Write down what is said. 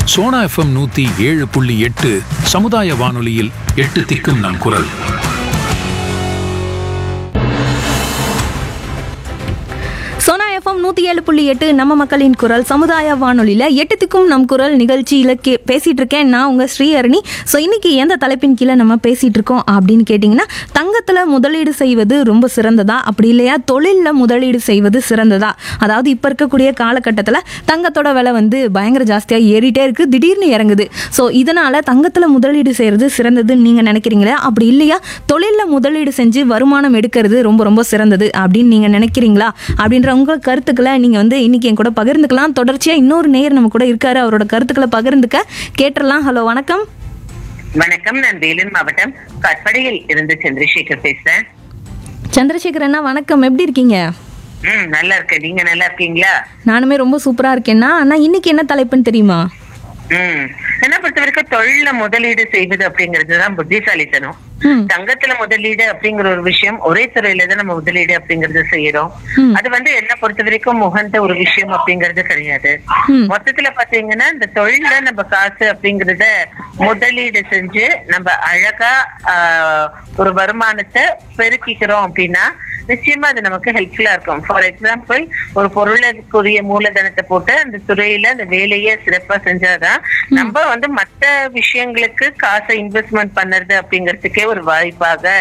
Sona FM நூத்தி ஏழு புள்ளி எட்டு சமுதாய வானொலியில் எட்டு திக்கும் நம் குரல் சோனா எஃப்எம் நூற்றி ஏழு புள்ளி எட்டு நம்ம மக்களின் குரல் சமுதாய வானொலியில் எட்டுத்துக்கும் நம் குரல் நிகழ்ச்சியில் கே பேசிகிட்டு இருக்கேன் நான் உங்கள் ஸ்ரீஹரணி ஸோ இன்னைக்கு எந்த தலைப்பின் கீழே நம்ம பேசிகிட்டு இருக்கோம் அப்படின்னு கேட்டிங்கன்னா தங்கத்தில் முதலீடு செய்வது ரொம்ப சிறந்ததா அப்படி இல்லையா தொழிலில் முதலீடு செய்வது சிறந்ததா அதாவது இப்போ இருக்கக்கூடிய காலகட்டத்தில் தங்கத்தோட விலை வந்து பயங்கர ஜாஸ்தியாக ஏறிட்டே இருக்குது திடீர்னு இறங்குது ஸோ இதனால் தங்கத்தில் முதலீடு செய்கிறது சிறந்ததுன்னு நீங்கள் நினைக்கிறீங்களா அப்படி இல்லையா தொழிலில் முதலீடு செஞ்சு வருமானம் எடுக்கிறது ரொம்ப ரொம்ப சிறந்தது அப்படின்னு நீங்கள் நினைக்கிறீங்களா அப்படின்ற உங்கள் கருத்துக்களை நீங்கள் வந்து இன்னைக்கு என் கூட பகிர்ந்துக்கலாம் தொடர்ச்சியாக இன்னொரு நேயர் நம்ம கூட இருக்காரு அவரோட கருத்துக்களை பகிர்ந்துக்க கேட்டுடலாம் ஹலோ வணக்கம் வணக்கம் நான் வேலூர் மாவட்டம் கட்படையில் இருந்து சந்திரசேகர் பேசுறேன் சந்திரசேகர் அண்ணா வணக்கம் எப்படி இருக்கீங்க ம் நல்லா இருக்கேன் நீங்க நல்லா இருக்கீங்களா நானுமே ரொம்ப சூப்பராக இருக்கேன்னா ஆனால் இன்னைக்கு என்ன தலைப்புன்னு தெரியுமா ம் என்ன பொறுத்த வரைக்கும் தொழில முதலீடு செய்வது அப்படிங்கறதுதான் புத்திசாலித்தனம் ம். தங்கத்துல முதலீடு அப்படிங்கிற ஒரு விஷயம் ஒரே துறையில தான் நம்ம முதலீடு அப்படிங்கறது செய்யறோம் ம். அது வந்து என்ன பொறுத்த வரைக்கும் முகந்த ஒரு விஷயம் அப்படிங்கறது கிடையாது ம். மொத்தத்துல பாத்தீங்கன்னா இந்த தொழில நம்ம காசு அப்படிங்கறத முதலீடு செஞ்சு நம்ம அழகா ஆஹ், ஒரு வருமானத்தை பெருக்கிக்கிறோம் அப்படின்னா நிச்சயமா அது நமக்கு ஹெல்ப்ஃபுல்லா இருக்கும் ஃபார் எக்ஸாம்பிள் ஒரு பொருளுக்குரிய மூலதனத்தை போட்டு அந்த துறையில அந்த வேலையை சிறப்பா செஞ்சாதான் நம்ம வந்து மத்த விஷயங்களுக்கு காசை இன்வெஸ்ட்மெண்ட் பண்ணுறது அப்படிங்கறதுக்கே ஒரு வாய்ப்பாக